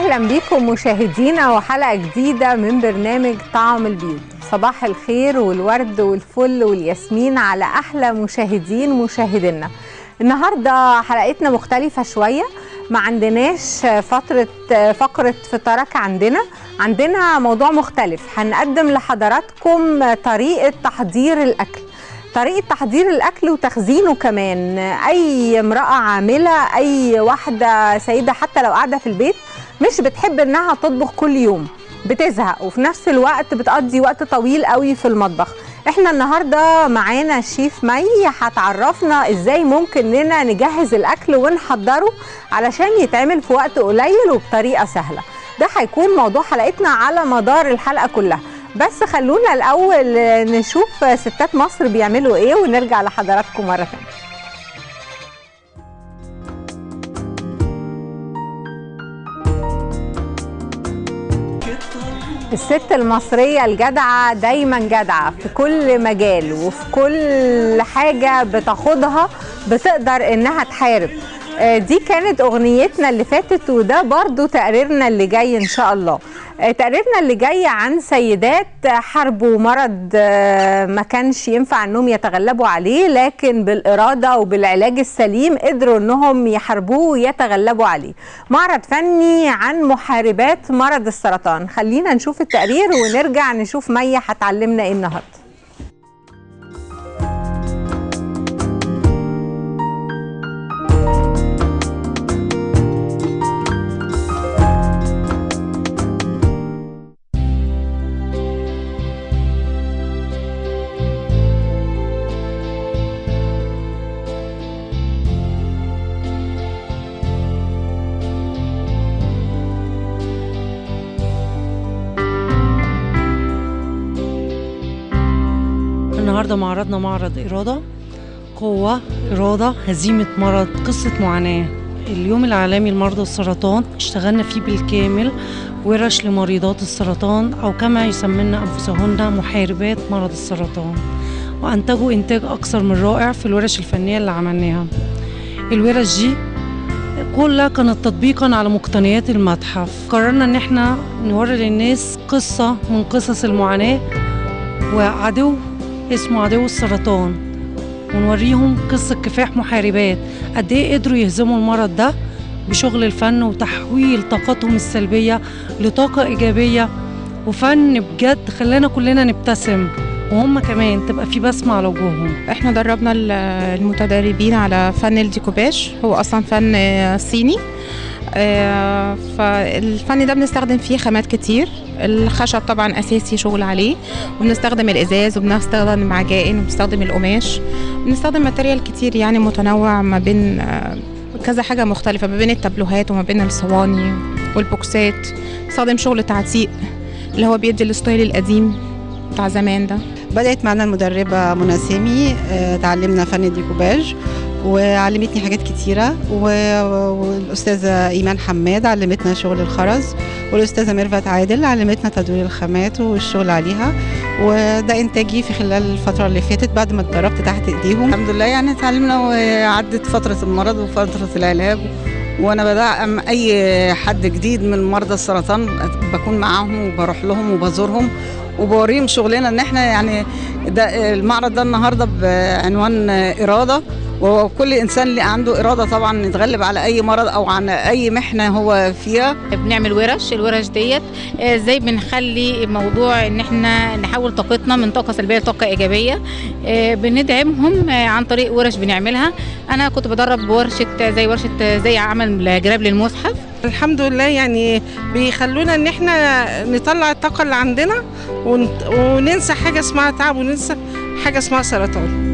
اهلا بيكم مشاهدينا وحلقه جديده من برنامج طعم البيوت صباح الخير والورد والفل والياسمين على احلى مشاهدين مشاهدينا النهارده حلقتنا مختلفه شويه ما عندناش فتره فقره فطارك عندنا عندنا موضوع مختلف هنقدم لحضراتكم طريقه تحضير الاكل طريقه تحضير الاكل وتخزينه كمان اي امراه عامله اي واحده سيده حتى لو قاعده في البيت مش بتحب انها تطبخ كل يوم بتزهق وفي نفس الوقت بتقضي وقت طويل قوي في المطبخ احنا النهارده معانا الشيف مي هتعرفنا ازاي ممكن اننا نجهز الاكل ونحضره علشان يتعمل في وقت قليل وبطريقه سهله ده هيكون موضوع حلقتنا على مدار الحلقه كلها بس خلونا الاول نشوف ستات مصر بيعملوا ايه ونرجع لحضراتكم مره ثانيه الست المصرية الجدعة دايما جدعة في كل مجال وفي كل حاجة بتاخدها بتقدر انها تحارب دي كانت اغنيتنا اللي فاتت وده برضو تقريرنا اللي جاي ان شاء الله تقريرنا اللي جاي عن سيدات حاربوا مرض ما كانش ينفع انهم يتغلبوا عليه لكن بالاراده وبالعلاج السليم قدروا انهم يحاربوه ويتغلبوا عليه معرض فني عن محاربات مرض السرطان خلينا نشوف التقرير ونرجع نشوف مي هتعلمنا ايه النهارده النهارده معرضنا معرض إرادة قوة إرادة هزيمة مرض قصة معاناة اليوم العالمي لمرضى السرطان اشتغلنا فيه بالكامل ورش لمريضات السرطان أو كما يسمين أنفسهن محاربات مرض السرطان وأنتجوا إنتاج أكثر من رائع في الورش الفنية اللي عملناها الورش دي كلها كانت تطبيقا على مقتنيات المتحف قررنا ان احنا نوري للناس قصة من قصص المعاناة وعدو اسمه عدو السرطان ونوريهم قصة كفاح محاربات قد ايه قدروا يهزموا المرض ده بشغل الفن وتحويل طاقتهم السلبية لطاقة إيجابية وفن بجد خلانا كلنا نبتسم وهم كمان تبقى في بسمة على وجوههم احنا دربنا المتدربين على فن الديكوباج هو اصلا فن صيني آه فالفن ده بنستخدم فيه خامات كتير الخشب طبعا اساسي شغل عليه وبنستخدم الازاز وبنستخدم العجائن وبنستخدم القماش بنستخدم ماتيريال كتير يعني متنوع ما بين آه كذا حاجه مختلفه ما بين التابلوهات وما بين الصواني والبوكسات بنستخدم شغل تعتيق اللي هو بيدي الستايل القديم بتاع زمان ده بدأت معنا المدربة منى سامي تعلمنا فن الديكوباج وعلمتني حاجات كتيرة والأستاذة إيمان حماد علمتنا شغل الخرز والأستاذة ميرفت عادل علمتنا تدوير الخامات والشغل عليها وده إنتاجي في خلال الفترة اللي فاتت بعد ما اتدربت تحت إيديهم الحمد لله يعني اتعلمنا وعدت فترة المرض وفترة العلاج وانا بدعم اي حد جديد من مرضى السرطان بكون معاهم وبروح لهم وبزورهم وبوريهم شغلنا ان احنا يعني ده المعرض ده النهارده بعنوان اراده وكل انسان اللي عنده اراده طبعا يتغلب على اي مرض او عن اي محنه هو فيها بنعمل ورش الورش ديت ازاي بنخلي موضوع ان احنا نحول طاقتنا من طاقه سلبيه لطاقه ايجابيه بندعمهم عن طريق ورش بنعملها انا كنت بدرب ورشه زي ورشه زي عمل جراب للمصحف الحمد لله يعني بيخلونا ان احنا نطلع الطاقه اللي عندنا وننسى حاجه اسمها تعب وننسى حاجه اسمها سرطان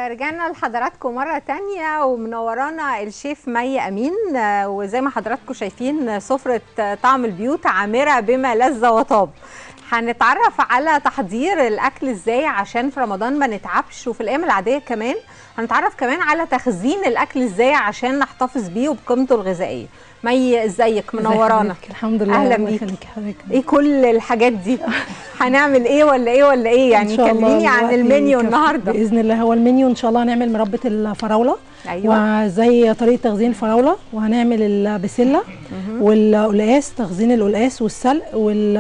ورجعنا لحضراتكم مرة تانية ومنورانا الشيف مي أمين آه، وزي ما حضراتكم شايفين سفرة آه، طعم البيوت عامرة بما لذ وطاب هنتعرف على تحضير الأكل ازاي عشان في رمضان ما نتعبش وفي الأيام العادية كمان هنتعرف كمان على تخزين الأكل ازاي عشان نحتفظ بيه وبقيمته الغذائية مي ازيك منورانا يخليك. الحمد لله أهلا الله بيك. يخليك حضرتك ايه كل الحاجات دي هنعمل ايه ولا ايه ولا ايه يعني إن شاء الله كلميني عن الوقت المنيو يكفي. النهارده باذن الله هو المنيو ان شاء الله هنعمل مربى الفراوله ايوه وزي طريقه تخزين الفراوله وهنعمل البسله والقلقاس تخزين القلقاس والسلق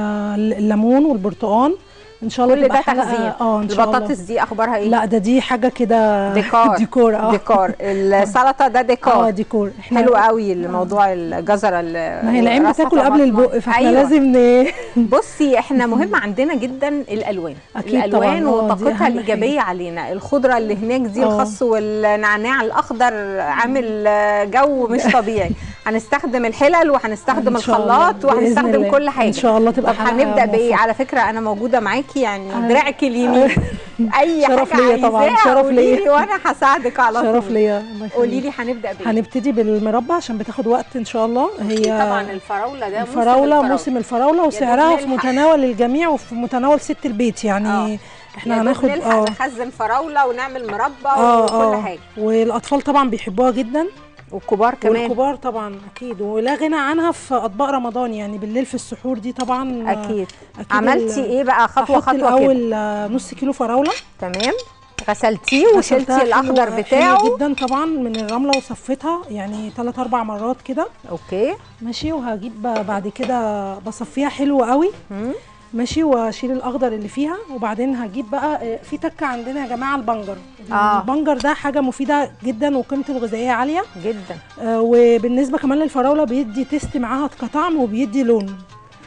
والليمون والبرتقال ان شاء الله كل ده تبقى حلقة- تخزين اه ان شاء الله البطاطس دي اخبارها ايه لا ده دي حاجه كده ديكور ديكور اه ديكور السلطه ده اه ديكور ديكور احنا حلو قوي الموضوع الجزره اللي ما هي العين راسها بتاكل قبل طماطم. البق فاحنا أيوة. لازم ن... بصي احنا مهم عندنا جدا الالوان أكيد الالوان طبعاً، آه، دي وطاقتها أهم الايجابيه علينا الخضره اللي هناك دي آه. الخس والنعناع الاخضر عامل آه، جو مش طبيعي هنستخدم الحلل وهنستخدم إن شاء الله. الخلاط بإذن وهنستخدم الله. كل حاجه ان شاء الله تبقى طب حلقة هنبدا بايه موفقة. على فكره انا موجوده معاكي يعني آه. دراعك اليمين اي شرف حاجه ليا طبعاً، عايزاها شرف قولي ليا. لي وانا هساعدك على طول شرف ليا الله يخليك. قولي لي هنبدا بايه هنبتدي بالمربى عشان بتاخد وقت ان شاء الله هي طبعا الفراوله ده موسم الفراوله موسم الفراوله وسعرها في نلحق. متناول الجميع وفي متناول ست البيت يعني آه. احنا هناخد نلحق اه نخزن فراوله ونعمل مربى اه وكل اه حاجه والاطفال طبعا بيحبوها جدا والكبار كمان والكبار طبعا اكيد ولا غنى عنها في اطباق رمضان يعني بالليل في السحور دي طبعا آه، اكيد أكيد عملتي ال- ايه بقى خطوه هحط خطوه كده الاول آه، نص كيلو فراوله تمام غسلتيه وشلتي غسلتها حلو- الاخضر حلو بتاعه جدا طبعا من الرمله وصفيتها يعني ثلاث اربع مرات كده اوكي ماشي وهجيب بعد كده بصفيها حلو قوي مم. ماشي واشيل الاخضر اللي فيها وبعدين هجيب بقى آه، في تكه عندنا يا جماعه البنجر آه. البنجر ده حاجه مفيده جدا وقيمته الغذائيه عاليه جدا آه، وبالنسبه كمان للفراوله بيدي تيست معاها كطعم وبيدي لون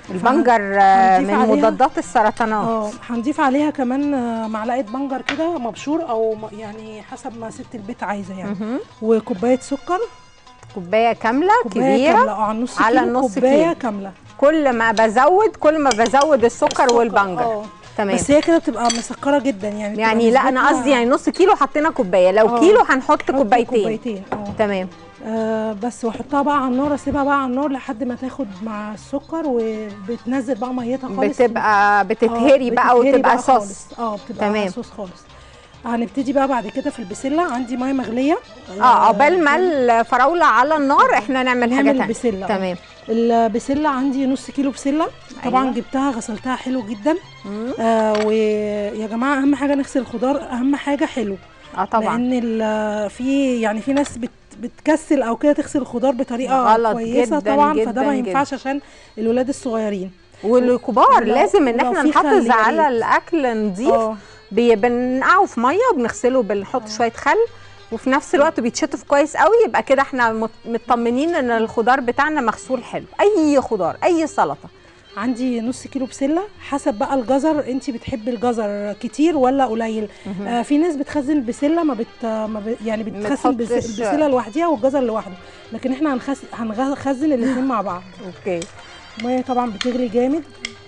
البنجر آه، هنضيف من عليها- مضادات السرطانات اه هنضيف عليها كمان آه، معلقه بنجر كده مبشور او م- يعني حسب ما ست البيت عايزه يعني مهم. وكوبايه سكر كوبايه كامله كوبايه كبيره كامله اه على النص على كيلو النص كوبايه كيلو. كامله كل ما بزود كل ما بزود السكر والبنجر اه تمام بس هي كده بتبقى مسكره جدا يعني بتبقى يعني لا انا نسبتها- قصدي يعني نص كيلو حطينا كوبايه لو آه. كيلو هنحط حط كوبايتين كوبايتين اه تمام آه بس واحطها بقى على النار اسيبها بقى على النار لحد ما تاخد مع السكر وبتنزل بقى ميتها خالص بتبقى بتتهري آه، بقى بتتهري وتبقى بقى صوص خالص. اه بتبقى تمام. صوص خالص هنبتدي بقى بعد كده في البسله عندي ميه مغليه اه عقبال ما الفراوله على النار احنا نعمل حاجه نعمل تانية البسله آه. تمام البسله عندي نص كيلو بسله طبعا أيوة. جبتها غسلتها حلو جدا مم. آه ويا جماعه اهم حاجه نغسل الخضار اهم حاجه حلو اه طبعا لان ال- في يعني في ناس بت بتكسل او كده تغسل الخضار بطريقه غلط كويسه جداً طبعا جداً فده ما جداً. ينفعش عشان الولاد الصغيرين والكبار ولو- لازم ان ولو احنا في خل نحافظ يا على ريت. الاكل نظيف اه بي- بنقعه في ميه وبنغسله بنحط شويه خل وفي نفس الوقت بيتشطف كويس قوي يبقى كده احنا مط- مطمنين ان الخضار بتاعنا مغسول حلو اي خضار اي سلطه عندي نص كيلو بسله حسب بقى الجزر انت بتحبي الجزر كتير ولا قليل آه في ناس بتخزن البسله ما بت ما ب... يعني بتخزن البس- بتحطش- البسله لوحديها والجزر لوحده لكن احنا هنخز... هنخزن الاثنين مع بعض اوكي الميه طبعا بتغلي جامد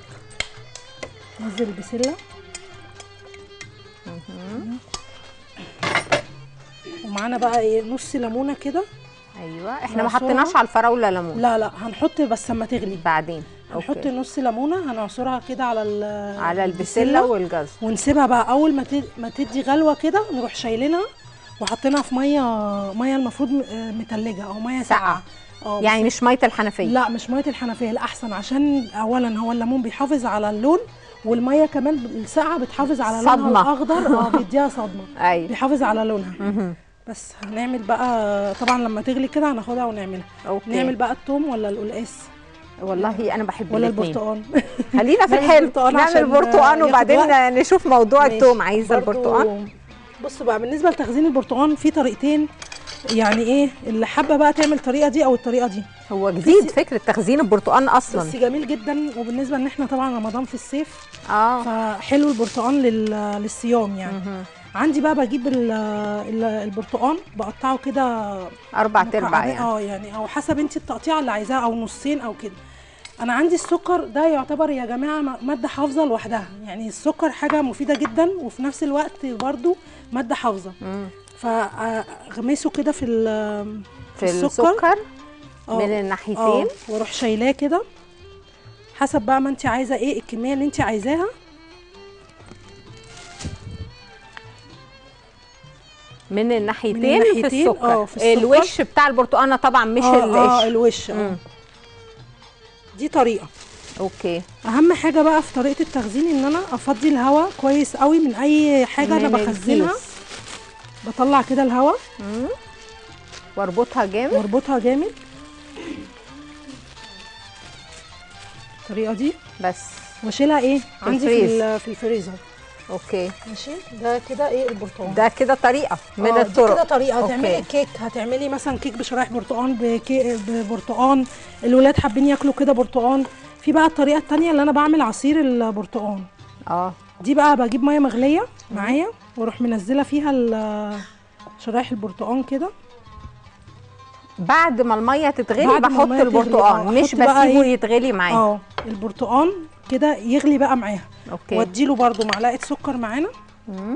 نزل البسله ومعانا بقى ايه نص ليمونه كده ايوه احنا ما نعصرها. حطيناش على الفراوله ليمون لا لا هنحط بس لما تغلي بعدين هنحط اوكي نص ليمونه هنعصرها كده على ال- على البسله والجزر ونسيبها بقى اول ما تد- ما تدي غلوه كده نروح شايلينها وحاطينها في ميه ميه المفروض م- آه، متلجه او ميه ساقعه اه يعني مش ميه الحنفيه لا مش ميه الحنفيه الاحسن عشان اولا هو الليمون بيحافظ على اللون والميه كمان الساقعه بتحافظ على لونها صدمة. الاخضر اه بيديها صدمه ايوه بيحافظ على لونها مهم. بس هنعمل بقى طبعا لما تغلي كده هناخدها ونعملها اوكي نعمل بقى التوم ولا القلقاس والله انا بحب ولا الاتنين. البرتقال خلينا في نعمل الحلو برتقال نعمل عشان برتقان ياخد وبعدين وقت. نشوف موضوع ماشي. التوم عايزه برضو- البرتقان بصوا بقى بالنسبه لتخزين البرتقال في طريقتين يعني ايه اللي حابه بقى تعمل الطريقه دي او الطريقه دي هو جديد فكره تخزين البرتقان اصلا بس جميل جدا وبالنسبه ان احنا طبعا رمضان في الصيف اه فحلو البرتقال لل- للصيام يعني مهم. عندي بقى بجيب ال- ال- البرتقال بقطعه كده اربع تربع مكعبات- يعني اه يعني او حسب انت التقطيعه اللي عايزاها او نصين او كده انا عندي السكر ده يعتبر يا جماعه م- ماده حافظه لوحدها يعني السكر حاجه مفيده جدا وفي نفس الوقت برضو ماده حافظه مم. فاغمسه كده في ال- في السكر. السكر آه. من اه الناحيتين واروح شايلاه كده حسب بقى ما انت عايزه ايه الكميه اللي انت عايزاها من الناحيتين, من الناحيتين، في السكر آه، في السكر. الوش بتاع البرتقانه طبعا مش اه, آه القشر الوش اه مم. دي طريقه اوكي اهم حاجه بقى في طريقه التخزين ان انا افضي الهواء كويس قوي من اي حاجه انا من بخزنها الكيس. بطلع كده الهواء مم. واربطها جامد واربطها جامد الطريقه دي بس واشيلها ايه عندي في الفريز. ال- في الفريزر اوكي ماشي ده كده ايه البرتقال ده كده طريقه من آه، دي الطرق كده طريقه أوكي. هتعملي كيك هتعملي مثلا كيك بشرايح برتقال بكي... ببرتقال الولاد حابين ياكلوا كده برتقال في بقى الطريقه التانية اللي انا بعمل عصير البرتقال اه دي بقى بجيب ميه مغليه معايا واروح منزله فيها ال- شرايح البرتقال كده بعد ما الميه تتغلي بعد ما بحط المية تغلي، البرتقال آه، مش أحط بقى بسيبه إيه؟ يتغلي معايا اه البرتقال كده يغلي بقى معاها اوكي واديله برده معلقه سكر معانا مم.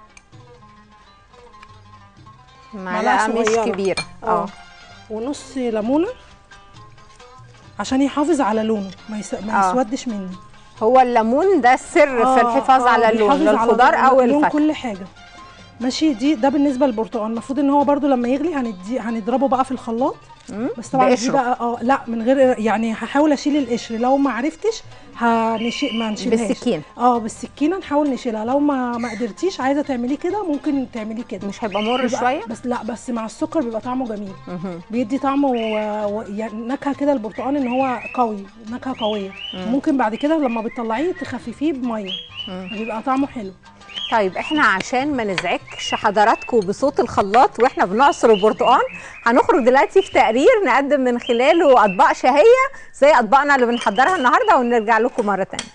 معلقه مش صغيرة. كبيره اه اه ونص ليمونه عشان يحافظ على لونه ما, يس... ما آه. يسودش مني هو الليمون ده السر في آه، الحفاظ آه، على اللون بيحافظ على للخضار او لون الفاكهه كل حاجه ماشي دي ده بالنسبه للبرتقال المفروض ان هو برده لما يغلي هندي هنضربه بقى في الخلاط مم. بس طبعا دي بقشره. بقى اه لا من غير يعني هحاول اشيل القشر لو ما عرفتش هنشيل ما نشيلهاش بالسكين اه بالسكينه نحاول نشيلها لو ما ما قدرتيش عايزه تعمليه كده ممكن تعمليه كده مش هيبقى مر بيبقى- شويه بس لا بس مع السكر بيبقى طعمه جميل مهم. بيدي طعم و... و... يعني نكهه كده البرتقال ان هو قوي نكهه قويه ممكن بعد كده لما بتطلعيه تخففيه بميه مم. بيبقى طعمه حلو طيب احنا عشان ما نزعجش حضراتكم بصوت الخلاط واحنا بنعصر البرتقال هنخرج دلوقتي في تقرير نقدم من خلاله اطباق شهيه زي اطباقنا اللي بنحضرها النهارده ونرجع لكم مره تانية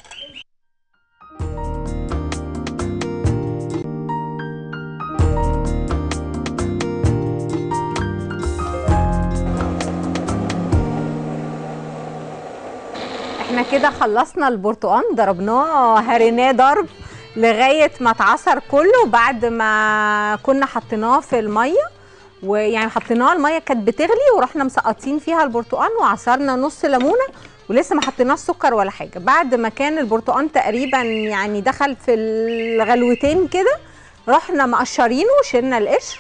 احنا كده خلصنا البرتقال ضربناه هريناه ضرب لغايه ما اتعصر كله بعد ما كنا حطيناه في الميه ويعني حطيناه الميه كانت بتغلي ورحنا مسقطين فيها البرتقال وعصرنا نص ليمونه ولسه ما حطيناش سكر ولا حاجه بعد ما كان البرتقال تقريبا يعني دخل في الغلوتين كده رحنا مقشرينه شلنا القشر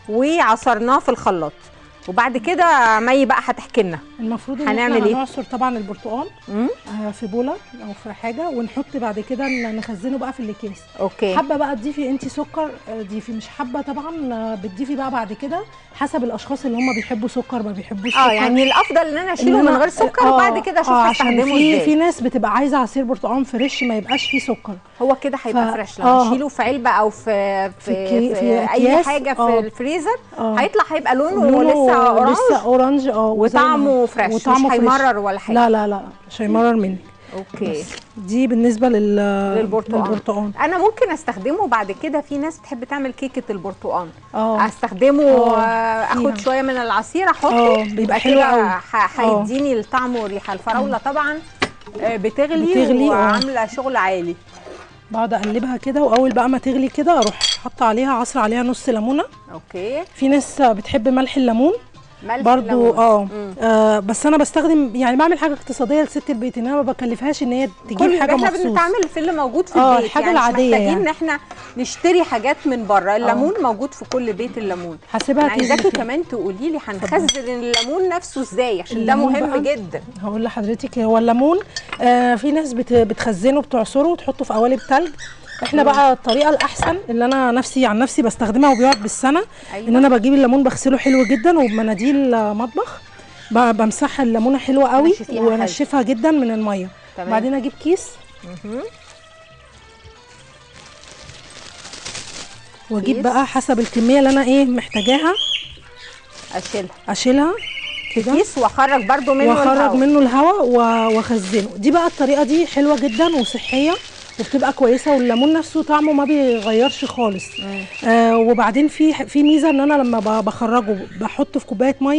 وعصرناه في الخلاط وبعد كده مي بقى هتحكي لنا المفروض ان هنعمل احنا إيه؟ هنعصر طبعا البرتقال مم؟ آه، في بوله او في حاجه ونحط بعد كده ن- نخزنه بقى في الاكياس اوكي حابه بقى تضيفي انت سكر آه، ضيفي مش حابه طبعا آه، بتضيفي بقى بعد كده حسب الاشخاص اللي هم بيحبوا سكر ما بيحبوش اه سكر يعني الافضل ان انا إن اشيله أنا- من غير سكر آه، وبعد كده اشوف آه، عشان هستخدمه في ازاي في ناس بتبقى عايزه عصير برتقال فريش ما يبقاش فيه سكر هو كده هيبقى ف- فريش لما آه. نشيله في علبه او في في, في في, كي- في, في اي أكياس، حاجه في آه. الفريزر اه هيطلع هيبقى لونه, لونه لسه اورانج لسه اورنج اه وزي ما وطعمه هو. فريش مش وطعمه فريش. هيمرر ولا حاجه لا لا لا مش هيمرر منك اوكي دي بالنسبه لل للبرتقال. للبرتقال انا ممكن استخدمه بعد كده في ناس بتحب تعمل كيكه البرتقال اه استخدمه آه، آه، اخد فيها. شويه من العصير احطه اه بيبقى حلو كده قوي ح- آه. هيديني الطعم والريحه الفراوله طبعا آه، بتغلي, بتغلي، آه. وعامله شغل عالي بقعد اقلبها كده واول بقى ما تغلي كده اروح حاطه عليها عصر عليها نص ليمونه اوكي في ناس بتحب ملح الليمون ملح برضو الليمون. اه مم. آه، بس انا بستخدم يعني بعمل حاجه اقتصاديه لست البيت ان انا ما بكلفهاش ان هي تجيب كل حاجه احنا مخصوص بنتعامل في اللي موجود في آه، البيت الحاجة يعني العادية مش محتاجين يعني. ان احنا نشتري حاجات من بره الليمون موجود في كل بيت الليمون هسيبها انا عايزاكي تنزل كده. كمان تقولي لي هنخزن الليمون نفسه ازاي عشان ده الليمون مهم بقى؟ جدا هقول لحضرتك هو الليمون آه في ناس بت بتخزنه بتعصره وتحطه في قوالب تلج احنا بقى الطريقه الاحسن اللي انا نفسي عن نفسي بستخدمها وبيقعد بالسنه أيوة. ان انا بجيب الليمون بغسله حلو جدا وبمناديل آه، مطبخ ب- بمسحها الليمونه حلوه قوي نشفيها حلو. وانشفها جدا من الميه تمام. بعدين اجيب كيس مهم. واجيب كيس. بقى حسب الكميه اللي انا ايه محتاجاها اشيلها اشيلها كده كيس واخرج برضو منه واخرج الهواء. منه الهواء و- واخزنه دي بقى الطريقه دي حلوه جدا وصحيه وبتبقى كويسه والليمون نفسه طعمه ما بيغيرش خالص آه وبعدين في في ميزه ان انا لما ب- بخرجه بحطه في كوبايه ميه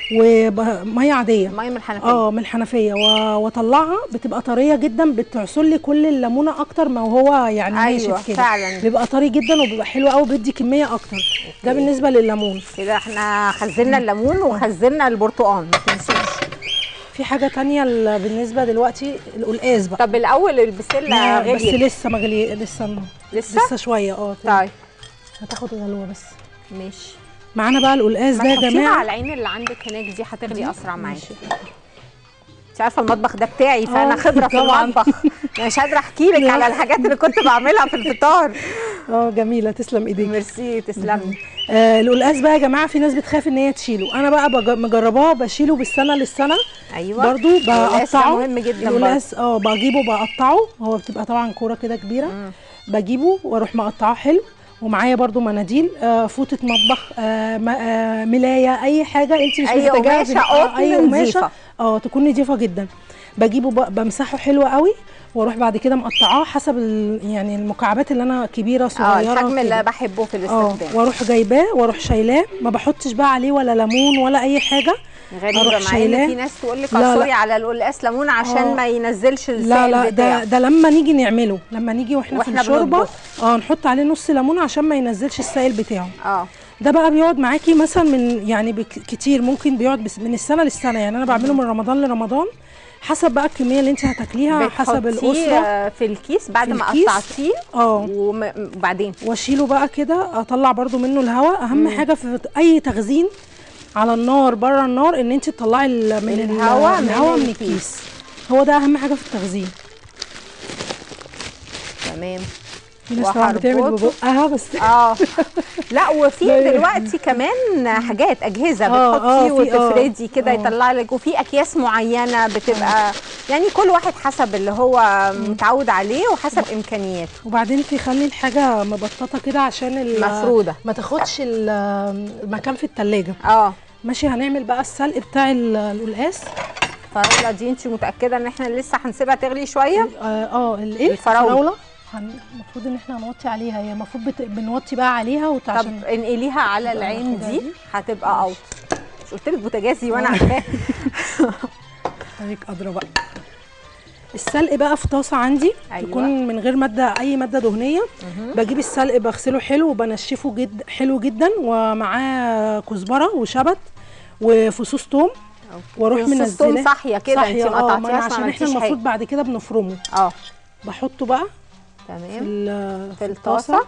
وميه عاديه ميه من الحنفيه اه من الحنفيه و- واطلعها بتبقى طريه جدا بتعصر لي كل الليمونه اكتر ما هو يعني ايوه ناشف كده فعلا بيبقى طري جدا وبيبقى حلو قوي بيدي كميه اكتر ده بالنسبه لليمون كده احنا خزنا الليمون وخزنا البرتقال ما تنسيش في حاجه تانية ال- بالنسبه دلوقتي القلقاس بقى طب الاول البسله لا، بس غليت لسه ما غلي لسه لسه لسه شويه اه طيب هتاخد غلوه بس ماشي معانا بقى القلقاس ده ما يا تحطيها جماعه على العين اللي عندك هناك دي هتغلي اسرع معاكي انت عارفه المطبخ ده بتاعي فانا آه، خبره في طبعاً. المطبخ أنا مش قادره احكي لك على الحاجات اللي كنت بعملها في الفطار اه جميله تسلم ايديك ميرسي تسلمي آه القلقاس بقى يا جماعه في ناس بتخاف ان هي تشيله انا بقى بج- مجرباه بشيله بالسنه للسنه ايوه برضو القلقاس ده بقطعه مهم جدا برضو. القلقاس اه بجيبه بقطعه هو بتبقى طبعا كوره كده كبيره مم. بجيبه واروح مقطعه حلو ومعايا برضو مناديل آه فوطه مطبخ آه م- آه ملايه اي حاجه انت مش اي محتاجاها قماشه في- آه، اي قطن قماشه نظيفه اه تكون نضيفه جدا بجيبه ب- بمسحه حلو قوي واروح بعد كده مقطعاه حسب ال- يعني المكعبات اللي انا كبيره اه صغيره الحجم كده. اللي بحبه في اه الاستخدام واروح جايباه واروح شايلاه ما بحطش بقى عليه ولا ليمون ولا اي حاجه غريبه أروح مع ان شايلاه. في ناس تقول لك لا، لا. اعصري على القلقاس ليمون عشان آه. ما ينزلش السائل لا لا بتاعه ده ده لما نيجي نعمله لما نيجي واحنا, وإحنا في الشوربه بنطبخ. اه نحط عليه نص ليمون عشان ما ينزلش السائل بتاعه اه ده بقى بيقعد معاكي مثلا من يعني بك كتير ممكن بيقعد بس من السنه للسنه يعني انا بعمله من رمضان لرمضان حسب بقى الكميه اللي انت هتاكليها حسب بتحطيه الاسره في الكيس بعد في ما الكيس. قطعتيه اه وم- وبعدين واشيله بقى كده اطلع برضو منه الهواء اهم حاجه في اي تخزين على النار بره النار ان انت تطلعي ال- من ال- الهواء من الهواء من الكيس. الكيس هو ده اهم حاجه في التخزين تمام في ناس طبعا بتعمل وهربطه. ببقها بس اه لا وفي لا. دلوقتي كمان حاجات اجهزه آه، بتحطيه آه، في- آه. وتفردي كده آه. يطلع لك وفي اكياس معينه بتبقى يعني كل واحد حسب اللي هو متعود عليه وحسب امكانياته وبعدين تخلي الحاجه مبططه كده عشان ال- مفروده ما تاخدش ال- المكان في التلاجة اه ماشي هنعمل بقى السلق بتاع ال- القلقاس الفراوله دي انت متاكده ان احنا لسه هنسيبها تغلي شويه اه آه، الايه الفراولة. هن- المفروض ان احنا هنوطي عليها هي المفروض بت... بنوطي بقى عليها وت- طب عشان انقليها على العين ناخدها دي دي. هتبقى اوت مش قلت لك بوتاجازي وانا عارفاه خليك ادرى بقى السلق بقى في طاسه عندي أيوة. تكون من غير ماده اي ماده دهنيه بجيب السلق بغسله حلو وبنشفه جد حلو جدا ومعاه كزبره وشبت وفصوص توم واروح فصوص توم منزلاه صاحيه كده انت صحيح، ما آه، قطعتيهاش ما أنا ما عشان احنا عملتيش المفروض حاجه بعد كده بنفرمه اه بحطه بقى في, تمام ال- في الطاسه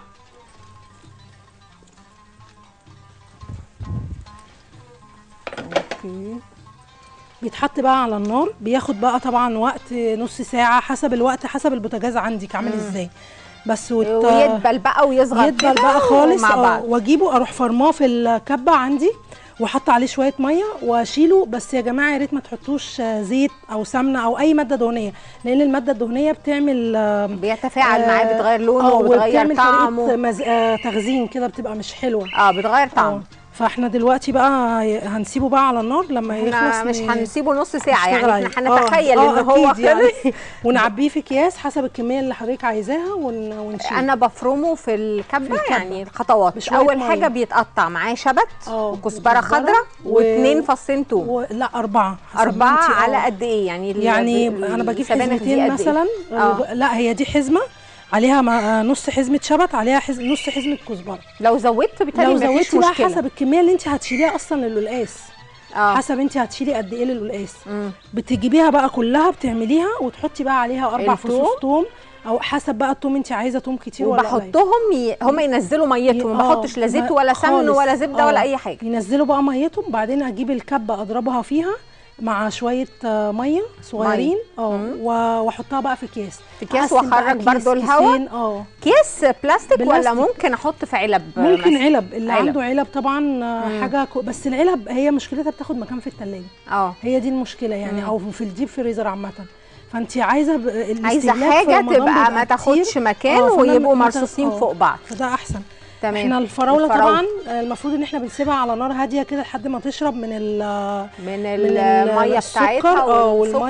اوكي بيتحط بقى على النار بياخد بقى طبعا وقت نص ساعه حسب الوقت حسب البوتاجاز عندك عامل ازاي بس وت... ويدبل بقى ويصغر يدبل كده بقى خالص مع آه، بعض واجيبه اروح فرماه في الكبه عندي واحط عليه شويه ميه واشيله بس يا جماعه يا ريت ما تحطوش آه، زيت او سمنه او اي ماده دهنيه لان الماده الدهنيه بتعمل آه، بيتفاعل معاه آه، بتغير لونه آه، وبتغير وبتعمل طريقة طعمه مز... آه، تخزين كده بتبقى مش حلوه اه بتغير طعمه آه، فاحنا دلوقتي بقى هنسيبه بقى على النار لما احنا يخلص مش ن- هنسيبه نص ساعه نشتغل يعني عليه. احنا آه، هنتخيل آه، ان هو أكيد يعني. خلص ونعبيه في اكياس حسب الكميه اللي حضرتك عايزاها ون... ونشيل انا بفرمه في الكبه, في الكبة. يعني الخطوات بشوية اول مية. حاجه بيتقطع معاه شبت آه، وكزبره وكزبرة خضراء و- واثنين فصين توم و... لا اربعه حسب ما أربعة انتي- آه. على قد إيه يعني ال- يعني ال- انا بجيب السبانخ دي حزمتين قد إيه؟ مثلا آه. لا هي دي حزمه عليها ما- نص حزمه شبت عليها حز... نص حزمه كزبره لو زودت بالتالي لو مفيش زودتي بقى مشكله حسب الكميه اللي انت هتشيليها اصلا للقلقاس اه حسب انت هتشيلي قد ايه للقلقاس مم. بتجيبيها بقى كلها بتعمليها وتحطي بقى عليها اربع التوم؟ فصوص توم او حسب بقى التوم انت عايزه توم كتير ولا قليل وبحطهم ي... هم ينزلوا ميتهم ما آه، بحطش لا زيت ما- ولا سمن خالص. ولا زبده آه. ولا اي حاجه ينزلوا بقى ميتهم بعدين اجيب الكبه اضربها فيها مع شويه آه، ميه صغيرين اه مم. و- واحطها بقى في اكياس في اكياس أقسم بقى واخرج كيس، برضو الهواء كيسين، اه كيس بلاستيك, ولا بلاستيك. ممكن احط في علب ممكن مثلا؟ علب اللي علب. عنده علب طبعا آه، مم. حاجه كو... بس العلب هي مشكلتها بتاخد مكان في الثلاجه اه هي دي المشكله يعني مم. او في الديب فريزر عامه فانت عايزه ب... عايزه الاستهلاك في حاجه رمضان تبقى بيبقى ما كتير. تاخدش مكان آه، فأنا ويبقوا ما- مرصوصين آه. فوق بعض فده احسن تمام احنا الفراوله, الفراولة. طبعا آه، المفروض ان احنا بنسيبها على نار هاديه كده لحد ما تشرب من ال من من الميه السكر، بتاعتها اه والسكر والميه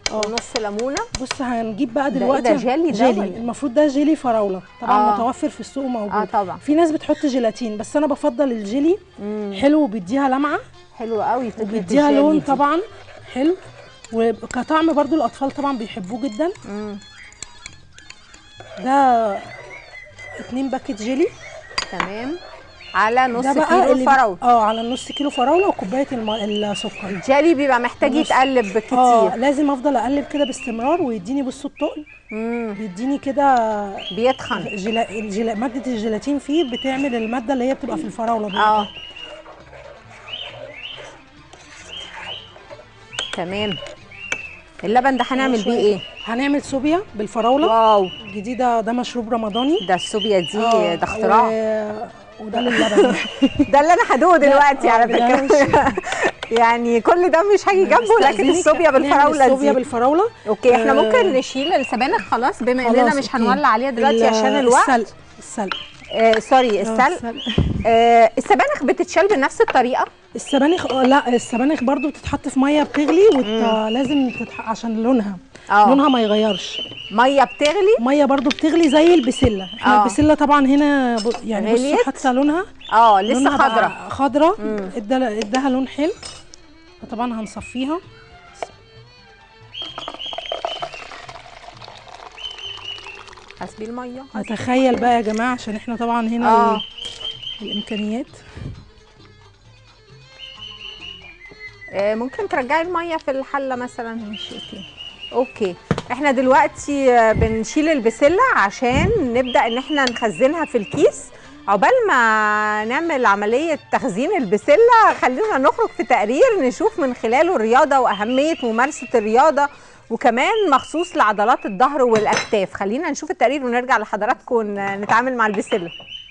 اه ونص ليمونه بص هنجيب بقى ده إيه دلوقتي ده، جيلي ده جيلي ولا؟ المفروض ده جيلي فراوله طبعا آه. متوفر في السوق موجود اه طبعا في ناس بتحط جيلاتين بس انا بفضل الجيلي مم. حلو وبيديها لمعه حلو قوي فكره وبيديها الجيلي لون دي. طبعا حلو وكطعم برضو الاطفال طبعا بيحبوه جدا مم. ده اتنين باكت جيلي تمام على نص ده بقى كيلو اللي بي- فراوله اه على النص كيلو فراوله وكوبايه الم... السكر الجيلي بيبقى محتاج ونص. يتقلب اه كتير لازم افضل اقلب كده باستمرار ويديني بصوا التقل مم. بيديني كده بيتخن جلا... الجلا... ماده الجيلاتين فيه بتعمل الماده اللي هي بتبقى في الفراوله دي. اه تمام اللبن ده هنعمل بيه ايه هنعمل صوبيا بالفراوله واو جديده ده مشروب رمضاني ده السوبيا دي آه، ده اختراع و... وده للبن ده اللي انا هدوقه دلوقتي آه، على بالله فكره يعني كل ده مش هاجي جنبه لكن استأذنك الصوبيا نعمل بالفراوله الصوبيا دي بالفراوله اوكي احنا آه، ممكن نشيل السبانخ خلاص بما اننا خلاص، مش أوكي. هنولع عليها دلوقتي ال- عشان الوقت السلق السلق آه سوري آه، السلق آه السبانخ بتتشال بنفس الطريقه السبانخ اه لا السبانخ برضو بتتحط في ميه بتغلي ولازم تتح... عشان لونها اه لونها ما يغيرش ميه بتغلي ميه برضو بتغلي زي البسله احنا آه. البسله طبعا هنا ب... يعني بصوا غليت؟ حتى لونها اه لسه لونها بقى خضره خضره مم. ادى اداها لون حلو فطبعا هنصفيها حسبي الميه نتخيل بقى يا جماعه عشان احنا طبعا هنا اه ال... الامكانيات آه، ممكن ترجعي الميه في الحله مثلا ماشي اوكي اوكي احنا دلوقتي آه، بنشيل البسله عشان نبدا ان احنا نخزنها في الكيس عقبال ما نعمل عمليه تخزين البسله خلينا نخرج في تقرير نشوف من خلاله الرياضه واهميه ممارسه الرياضه وكمان مخصوص لعضلات الظهر والاكتاف خلينا نشوف التقرير ونرجع لحضراتكم ن- نتعامل مع البسله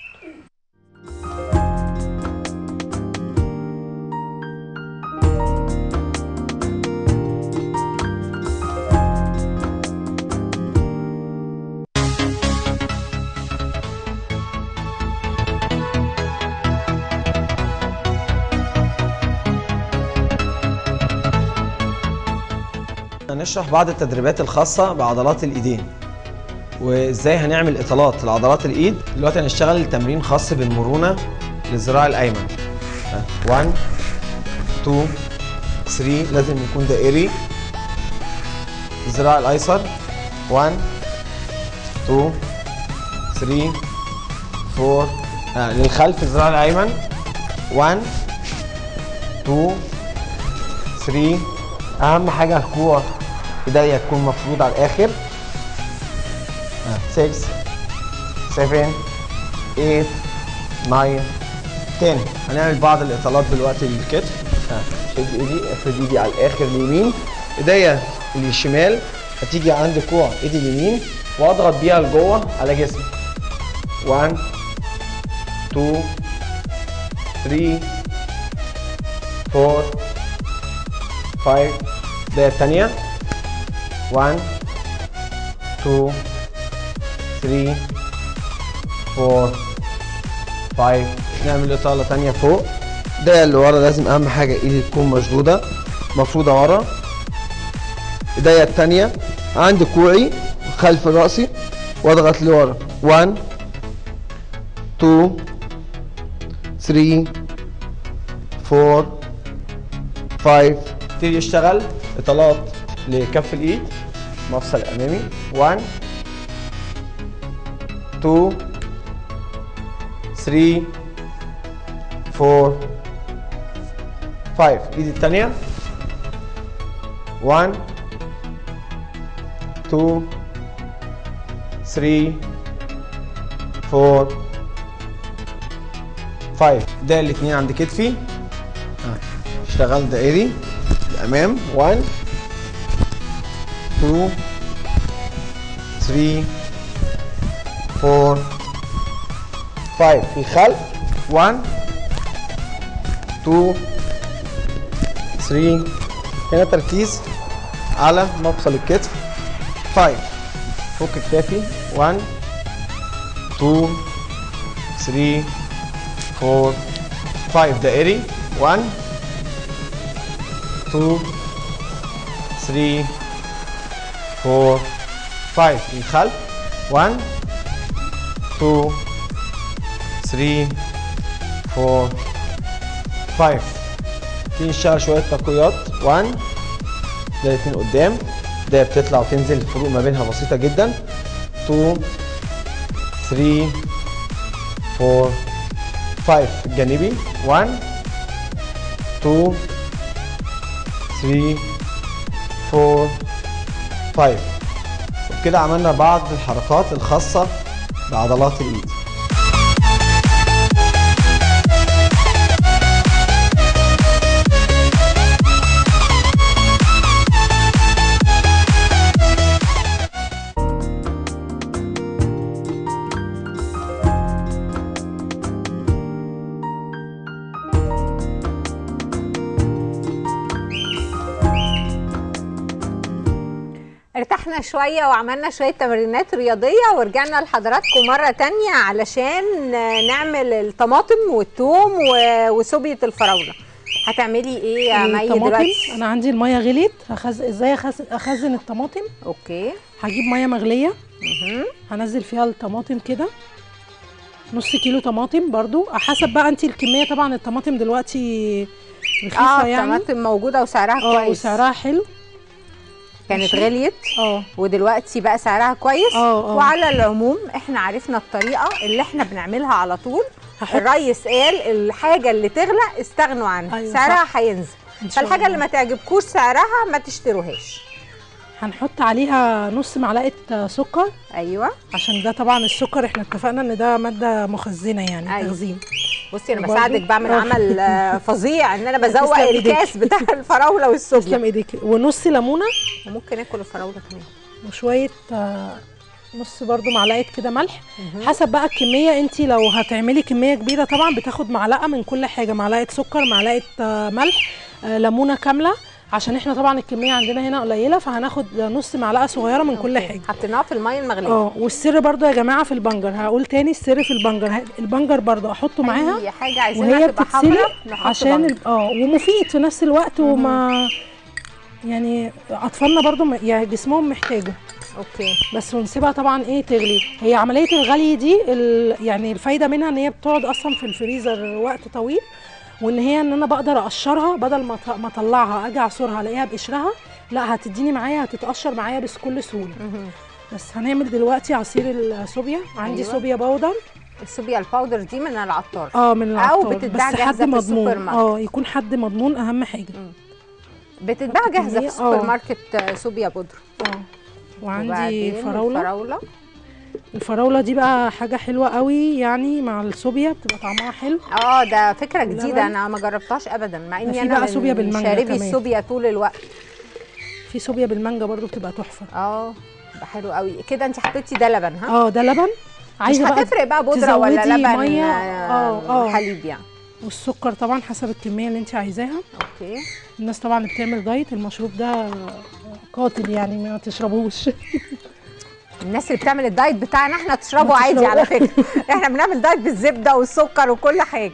هنشرح بعض التدريبات الخاصة بعضلات الإيدين وإزاي هنعمل إطالات لعضلات الإيد دلوقتي هنشتغل تمرين خاص بالمرونة للذراع الأيمن 1 2 3 لازم يكون دائري الذراع الأيسر 1 2 3 4 آه للخلف الذراع الأيمن 1 2 3 اهم حاجه الكوع ايديا تكون مفروض على الاخر 6 7 8 9 10 هنعمل بعض الاطالات دلوقتي للكتف ها، شد ايدي افرد ايدي على الاخر اليمين ايديا الشمال هتيجي عند كوع ايدي اليمين واضغط بيها لجوه على جسمي 1 2 3 4 5 الدقيقة التانية 1 2 3 4 5 نعمل إطالة تانية فوق الدقيقة اللي ورا لازم أهم حاجة إيدي تكون مشدودة مفروضة ورا الدقيقة التانية عند كوعي خلف رأسي واضغط لورا 1 2 3 4 5 ابتدي اشتغل اطالات لكف الايد مفصل امامي 1 2 3 4 5 ايدي الثانيه 1 2 3 4 5 ده الاثنين عند كتفي اشتغل دائري الامام 1 2 3 4 5 في خلف 1 2 3 هنا تركيز على مفصل الكتف 5 فك كتافي 1 2 3 4 5 دائري 1 2 3 4 5 من خلف 1 2 3 4 5 تيجي نشتغل شويه تقويات 1 ده اتنين قدام ده بتطلع وتنزل الفروق ما بينها بسيطه جدا 2 3 4 5 الجانبي 1 2 3 4 5 وبكده عملنا بعض الحركات الخاصة بعضلات الإيد ارتحنا شوية وعملنا شوية تمرينات رياضية ورجعنا لحضراتكم مرة تانية علشان نعمل الطماطم والثوم و- وسوبية الفراولة هتعملي ايه يا مي الطماطم دلوقتي؟ انا عندي الميه غليت هخز... ازاي أخز... اخزن الطماطم اوكي هجيب ميه مغليه مهم. هنزل فيها الطماطم كده نص كيلو طماطم برضو حسب بقى انت الكميه طبعا الطماطم دلوقتي رخيصه اه يعني الطماطم موجودة وسعرها اه كويس وسعرها حلو كانت ماشي. غليت اه ودلوقتي بقى سعرها كويس اه اه وعلى العموم احنا عرفنا الطريقة اللي احنا بنعملها على طول هحط الريس قال الحاجة اللي تغلى استغنوا عنها أيوة سعرها صح. هينزل إن شاء فالحاجة اللي الله. ما تعجبكوش سعرها ما تشتروهاش هنحط عليها نص معلقه سكر ايوه عشان ده طبعا السكر احنا اتفقنا ان ده ماده مخزنه يعني أيوة. تخزين بصي انا وبرضو- بساعدك بعمل آه. عمل آه، فظيع ان انا بزوق تسلم إيديك. الكاس بتاع الفراوله والسوبيا تسلم ايديك ونص ليمونه وممكن اكل الفراوله كمان وشويه آه، نص برضو معلقه كده ملح حسب بقى الكميه انت لو هتعملي كميه كبيره طبعا بتاخد معلقه من كل حاجه معلقه سكر معلقه آه، ملح آه، ليمونه كامله عشان احنا طبعا الكميه عندنا هنا قليله فهناخد نص معلقه صغيره من كل أوكي. حاجه حطيناها في الميه المغليه اه والسر برضو يا جماعه في البنجر هقول تاني السر في البنجر ه- البنجر برضو احطه معاها اي حاجه عايزينها وهي تبقى بتتسلق حمراء نحط عشان بنجر. ال- اه ومفيد في نفس الوقت وما يعني اطفالنا برضو م- يعني جسمهم محتاجه اوكي بس ونسيبها طبعا ايه تغلي هي عمليه الغلي دي ال... يعني الفايده منها ان هي بتقعد اصلا في الفريزر وقت طويل وان هي ان انا بقدر اقشرها بدل ما ط- ما اطلعها اجي اعصرها الاقيها بقشرها لا هتديني معايا هتتقشر معايا بكل سهوله مهم. بس هنعمل دلوقتي عصير الصوبيا عندي أيوة. صوبيا باودر الصوبيا الباودر دي من العطار اه من العطار بتتباع بس جاهزة حد في السوبر مضمون ماركت. اه يكون حد مضمون اهم حاجه بتتباع حط جاهزه في كمية، السوبر آه. ماركت آه، صوبيا بودر اه وعندي وبعدين فراوله الفراوله الفراوله دي بقى حاجه حلوه قوي يعني مع الصوبيا بتبقى طعمها حلو اه ده فكره جديده لبن. انا ما جربتهاش ابدا مع ده اني في انا بقى صوبيا بالمانجا شاربي كمان. الصوبيا طول الوقت في صوبيا بالمانجا برضو بتبقى تحفه اه ده حلو قوي كده انت حطيتي ده لبن ها اه ده لبن مش عايزه بقى هتفرق بقى بودره ولا تزودي لبن مية. آه، آه، آه. حليب يعني والسكر طبعا حسب الكميه اللي انت عايزاها اوكي الناس طبعا اللي بتعمل دايت المشروب ده قاتل يعني ما تشربوش الناس اللي بتعمل الدايت بتاعنا احنا تشربه ما عادي تشربوا. على فكره احنا بنعمل دايت بالزبده والسكر وكل حاجه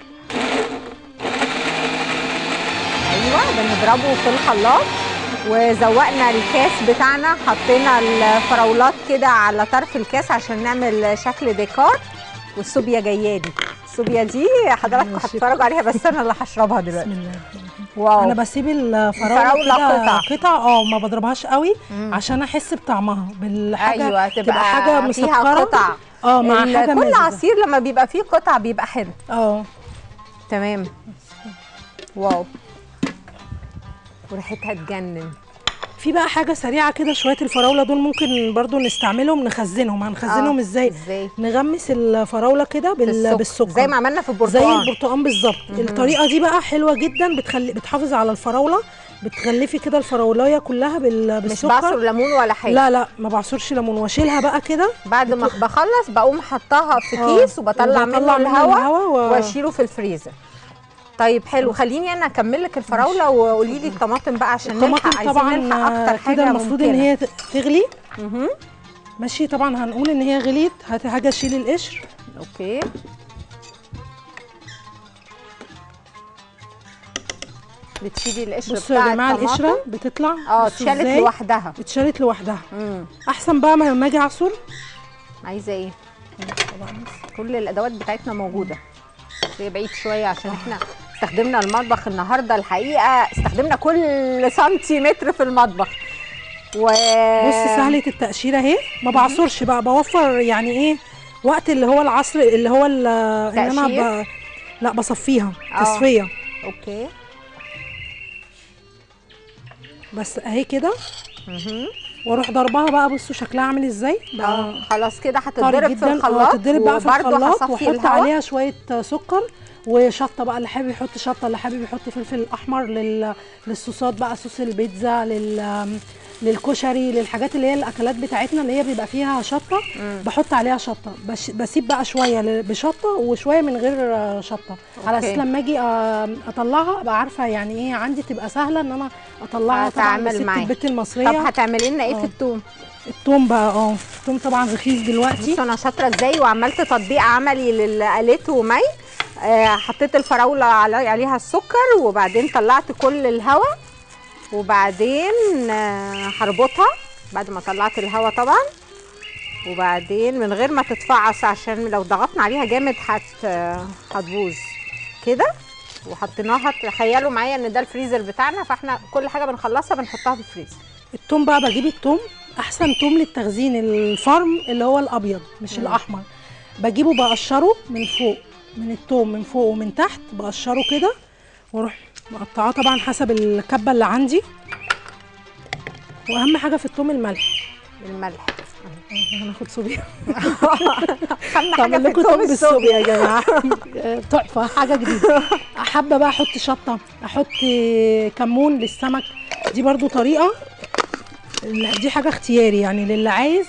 ايوه بنضربه في الخلاط وزوقنا الكاس بتاعنا حطينا الفراولات كده على طرف الكاس عشان نعمل شكل ديكور والصوبيا جايه لي الصوبيا دي حضراتكم ماشي. هتتفرجوا عليها بس انا اللي هشربها دلوقتي بسم الله واو انا بسيب الفراوله الفراولة كده قطع. قطع اه ما بضربهاش قوي مم. عشان احس بطعمها بالحاجه ايوه تبقى, تبقى حاجه فيها مسكره قطع اه مع ال- حاجه كل مززة. عصير لما بيبقى فيه قطع بيبقى حلو اه تمام واو وريحتها تجنن في بقى حاجه سريعه كده شويه الفراوله دول ممكن برضو نستعملهم نخزنهم هنخزنهم آه، ازاي ازاي نغمس الفراوله كده بال... بالسكر. بالسكر زي ما عملنا في زي البرتقال البرتقال بالظبط الطريقه دي بقى حلوه جدا بتخلي بتحافظ على الفراوله بتغلفي كده الفراولايه كلها بال... مش بالسكر بعصر ليمون ولا حاجه لا لا ما بعصرش ليمون واشيلها بقى كده بعد ما بخلص بقوم حطاها في آه، كيس وبطلع منه وبطلع منه الهواء الهوا و- واشيله في الفريزر طيب حلو خليني انا اكمل لك الفراوله وقولي لي الطماطم بقى عشان نلحق الطماطم عايزين طبعا نلحق آه، اكتر حاجه كده المفروض ان ممكنة. هي ت- تغلي مهم. ماشي طبعا هنقول ان هي غليت هت- هاجي اشيل القشر اوكي بتشيلي القشر بصوا يا بتاع جماعه الطماطم. القشره بتطلع اه بصوا اتشالت إزاي لوحدها اتشالت لوحدها امم احسن بقى ما لما اجي اعصر عايزه ايه كل الادوات بتاعتنا موجوده هي بعيد شويه عشان احنا استخدمنا المطبخ النهارده الحقيقه استخدمنا كل سنتيمتر في المطبخ و بص سهله التقشيره اهي ما بعصرش بقى بوفر يعني ايه وقت اللي هو العصر اللي هو ال- ان انا تقشير؟ ب... لا بصفيها آه. تصفيه اوكي بس اهي كده مهم. واروح ضربها بقى بصوا شكلها عامل ازاي بقى اه خلاص كده طري هتتضرب في جدا الخلاط اه تتضرب بقى في وبرضه الخلاط هصفي واحط الهواء عليها شويه سكر وشطه بقى اللي حابب يحط شطه اللي حابب يحط فلفل احمر لل... للصوصات بقى صوص البيتزا لل للكشري للحاجات اللي هي الاكلات بتاعتنا اللي هي بيبقى فيها شطه بحط عليها شطه بش... بسيب بقى شويه ل- بشطه وشويه من غير آه، شطه على أوكي. اساس لما اجي آه، اطلعها ابقى عارفه يعني ايه عندي تبقى سهله ان انا اطلعها طبعا هتعامل بست معاها. البيت طب المصريه هتعملي لنا ايه آه. في التوم التوم بقى اه التوم طبعا رخيص دلوقتي بصوا انا شاطره ازاي وعملت تطبيق عملي للي قالته مي آه حطيت الفراوله علي عليها السكر وبعدين طلعت كل الهواء وبعدين آه هربطها بعد ما طلعت الهواء طبعا وبعدين من غير ما تتفعص عشان لو ضغطنا عليها جامد هت آه، هتبوظ كده وحطيناها تخيلوا معايا ان ده الفريزر بتاعنا فاحنا كل حاجه بنخلصها بنحطها في الفريزر التوم بقى بجيب التوم احسن توم للتخزين الفارم اللي هو الابيض مش مم. الاحمر بجيبه بقشره من فوق من التوم من فوق ومن تحت بقشره كده واروح مقطعاه طبعا حسب الكبه اللي عندي واهم حاجه في التوم الملح الملح هناخد صوبيا اهم حاجه بعمل في لكم التوم توم بالصوبيا الصوبيا يا جماعه آه، تحفه حاجه جديده حابه بقى احط شطه احط كمون للسمك دي برضو طريقه دي حاجه اختياري يعني للي عايز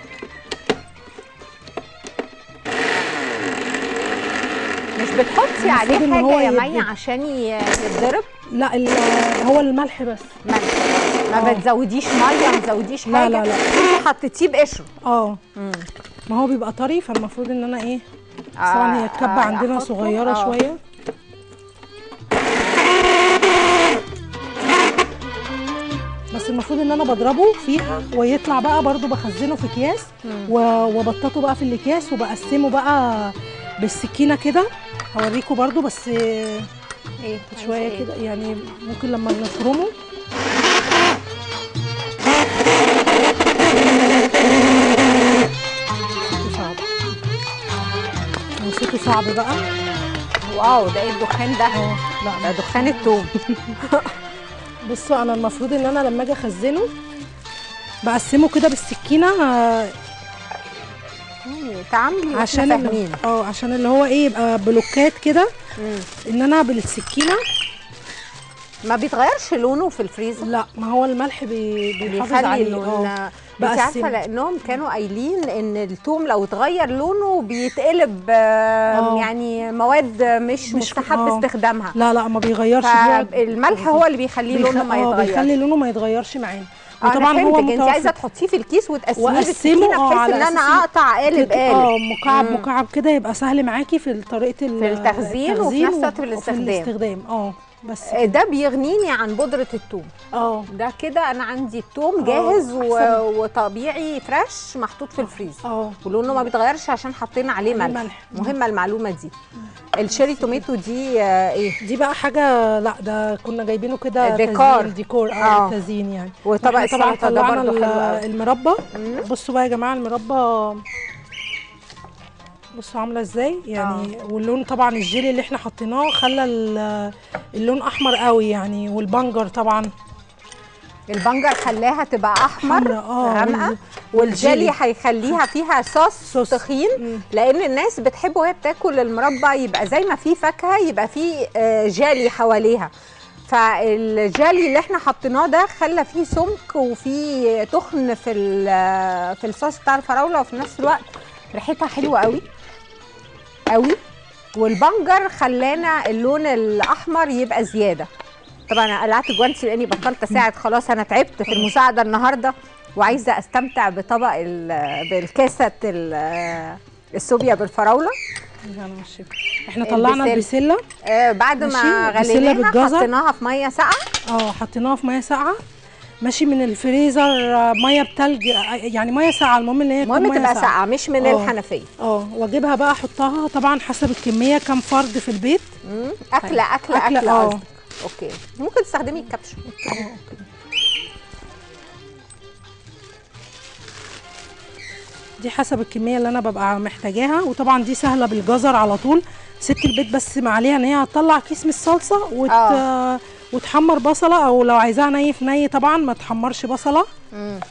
مش بتحطي عليه المفروض إن هو حاجه يا مي يتضرب. عشان ي- يتضرب لا ال- هو الملح بس ملح ما آه. بتزوديش ميه ما بتزوديش لا، حاجه لا، لا. انت حطيتيه بقشره اه مم. ما هو بيبقى طري فالمفروض ان انا ايه آه، طبعا هي الكبه آه، عندنا أحطه. صغيره آه. شويه بس المفروض ان انا بضربه فيها ويطلع بقى برضو بخزنه في اكياس و- وبططه بقى في الاكياس وبقسمه بقى بالسكينه كده هوريكم برضو بس ايه شويه عايزة إيه؟ كده يعني ممكن لما نفرمه صوته صعب صوته صعب بقى واو ده ايه الدخان ده اه ده لا دخان التوم بصوا انا المفروض ان انا لما اجي اخزنه بقسمه كده بالسكينه آه، تعاملي عشان عشان اللي فاهمين اه عشان اللي هو ايه يبقى بلوكات كده مم. ان انا بالسكينه ما بيتغيرش لونه في الفريزر لا ما هو الملح بي بيحافظ بيخلي عليه اللون اه انت عارفه بقسمه. لانهم كانوا قايلين ان التوم لو اتغير لونه بيتقلب آه، آه. يعني مواد مش, مش- مستحب آه. استخدامها لا لا ما بيغيرش بيقعد- فالملح هو اللي بيخليه بيخ- لونه ما اه يتغيرش بيخلي لونه ما يتغيرش معانا اه انا وطبعا هو فهمتك انت عايزه متوفر تحطيه في الكيس وتقسميه وأقسمه، بالسكينه اه، بحيث على ان انا أساس اقطع قالب اه قالب مكعب مم. مكعب كده يبقى سهل معاكي في طريقه ال- في التخزين وفي نفس الوقت في وفي الاستخدام. الاستخدام اه بس ده بيغنيني عن بودره الثوم اه ده كده انا عندي الثوم اه، جاهز و... أحسن. وطبيعي فريش محطوط في الفريزر اه ولونه ما بيتغيرش عشان حطينا عليه عليه ملح ملح. مهمه المعلومه دي الشيري توميتو دي آه، ايه دي بقى حاجه لا ده كنا جايبينه كده ديكور. تزيين ديكور اه. اه تزيين يعني وطبق واحنا طبعا السلطه ده طلعنا برضه ال- حلو قوي المربى مم. بصوا بقى يا جماعه المربى بصوا عامله ازاي يعني واللون طبعا الجيلي اللي احنا حطيناه خلى ال- اللون احمر قوي يعني والبنجر طبعا البنجر خلاها تبقى احمر حمرا، اه غامقه وال- والجيلي والجيلي. هيخليها فيها صوص, صوص. تخين مم. لان الناس بتحب وهي بتاكل المربى يبقى زي ما فيه فاكهه يبقى فيه آه، جالي حواليها فالجالي اللي احنا حطيناه ده خلى فيه سمك وفيه تخن في ال- في الصوص بتاع الفراوله وفي نفس الوقت ريحتها حلوه قوي قوي والبنجر خلانا اللون الاحمر يبقى زياده طبعا انا قلعت جوانتي لاني بطلت اساعد خلاص انا تعبت في المساعده النهارده وعايزه استمتع بطبق ال- بالكاسه ال- السوبيا بالفراوله يعني ماشي. احنا طلعنا البسلة. البسله آه بعد ما ماشي، بسلة غليناها بالجزر. حطيناها في ميه ساقعه اه حطيناها في ميه ساقعه ماشي من الفريزر آه، ميه بتلج آه، يعني ميه ساقعه المهم ان هي تكون المهم مية تبقى ساقعه مش من آه. الحنفيه اه واجيبها بقى احطها طبعا حسب الكميه كام فرد في البيت مم. اكله اكله أكلة، اكله آه. قصدك اوكي ممكن تستخدمي الكبش دي حسب الكميه اللي انا ببقى محتاجاها وطبعا دي سهله بالجزر على طول ست البيت بس ما عليها ان هي هتطلع كيس من الصلصه وت... آه. وتحمر بصله او لو عايزاها ني في ني طبعا ما تحمرش بصله مم.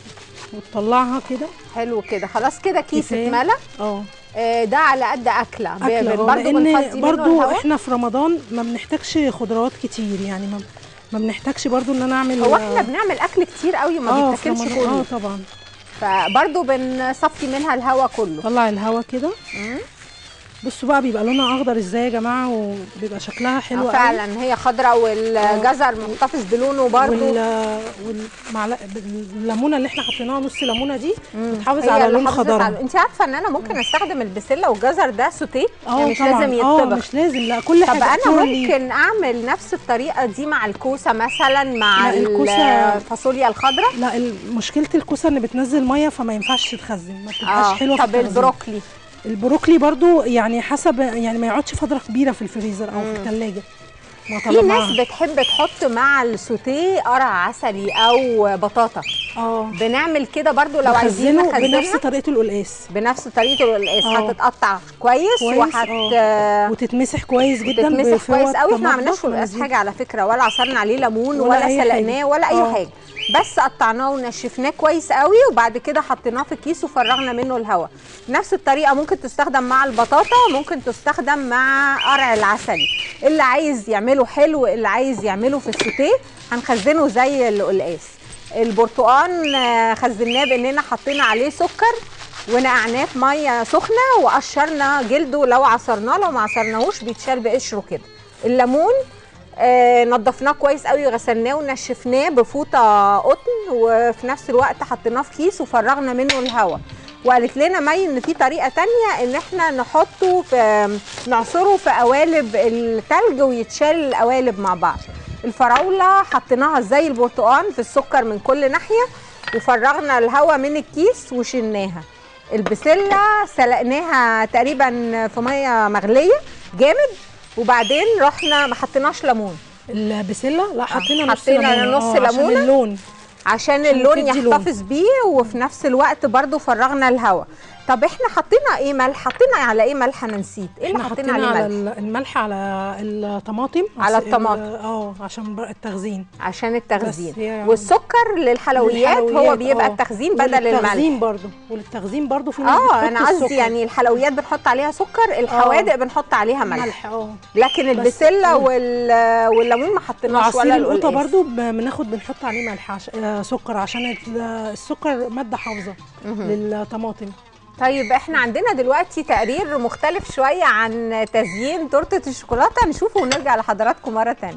وتطلعها كده حلو كده خلاص كده كيس كفاية. ب- اه آه، ده على قد اكله ب- اكله ب- آه، برضه لان بنفضي منه برضو الهواء احنا في رمضان ما بنحتاجش خضروات كتير يعني ما, ما بنحتاجش برضو ان انا اعمل هو احنا بنعمل اكل كتير قوي ما اه في بيتاكلش رمضان اه كله طبعا فبرضه بنصفي منها الهواء كله طلع الهوا كده مم. بصوا بقى بيبقى لونها اخضر ازاي يا جماعه وبيبقى شكلها حلو آه، قوي. فعلا هي خضراء والجزر محتفظ بلونه برضه وال والمعلقه الليمونه اللي احنا حطيناها نص ليمونه دي بتحافظ هي على اللي لون حافظت خضرها على- انت عارفه ان انا ممكن استخدم البسله والجزر ده سوتيه اه يعني مش طبعاً. لازم اه يتطبخ مش لازم لا كل طب حاجه انا كل ليه. ممكن اعمل نفس الطريقه دي مع الكوسه مثلا مع لا، الكوسة- الفاصوليا الخضراء لا ال- مشكله الكوسه ان بتنزل ميه فما ينفعش تتخزن ما بتبقاش اه حلوه في طب التخزين. البروكلي البروكلي برضو يعني حسب يعني ما يقعدش فتره كبيره في الفريزر او في الثلاجه ما في طالما ناس بتحب تحط مع السوتيه قرع عسلي او بطاطا اه بنعمل كده برضو لو عايزين بخزنه بنفس نخزنها طريقه القلقاس بنفس طريقه القلقاس اه. هتتقطع كويس, كويس، وهت اه. وتتمسح كويس جدا تتمسح بفوط كويس قوي احنا ما عملناش في مطبخ القلقاس ونزيل. حاجه على فكره ولا عصرنا عليه ليمون ولا ولا, أي سلقناه حاجة. ولا اي اه. حاجه بس قطعناه ونشفناه كويس قوي وبعد كده حطيناه في كيس وفرغنا منه الهواء نفس الطريقه ممكن تستخدم مع البطاطا ممكن تستخدم مع قرع العسلي اللي عايز يعمله حلو اللي عايز يعمله في السوتيه هنخزنه زي القلقاس البرتقان آه، خزناه باننا حطينا عليه سكر ونقعناه في ميه سخنه وقشرنا جلده لو عصرناه لو ما عصرناهوش بيتشال بقشره كده الليمون آه نضفناه كويس قوي وغسلناه ونشفناه بفوطه قطن وفي نفس الوقت حطيناه في كيس وفرغنا منه الهواء وقالت لنا مي ان في طريقه تانية ان احنا نحطه في نعصره في قوالب التلج ويتشال القوالب مع بعض الفراوله حطيناها زي البرتقال في السكر من كل ناحيه وفرغنا الهواء من الكيس وشلناها البسله سلقناها تقريبا في ميه مغليه جامد وبعدين رحنا ما حطيناش ليمون البسله لا حطينا نص حطينا ليمونه نص اه، عشان ليمونة. اللون عشان عشان اللون تدي لون. يحتفظ بيه وفي نفس الوقت برضو فرغنا الهواء طب احنا حطينا ايه ملح حطينا على ايه ملح انا نسيت ايه اللي احنا حطينا حطينا عليه على ملح ال- الملح على الطماطم على عس- ال- الطماطم. اه عشان بر- التخزين عشان التخزين بس هي- والسكر للحلويات هو للحلويات، بيبقى اه. التخزين بدل الملح وللتخزين برضو وللتخزين برضو في ناس اه بتحط انا قصدي السكر. يعني الحلويات بنحط عليها سكر الحوادق بنحط عليها ملح ملح اه لكن البسله وال- والليمون ما حطيناش وعصير ولا القوطه القلقاس برضو ب- بناخد بنحط عليه ملح عش... آه سكر عشان ال- السكر ماده حافظه للطماطم طيب احنا عندنا دلوقتي تقرير مختلف شويه عن تزيين تورته الشوكولاته نشوفه ونرجع لحضراتكم مره تانية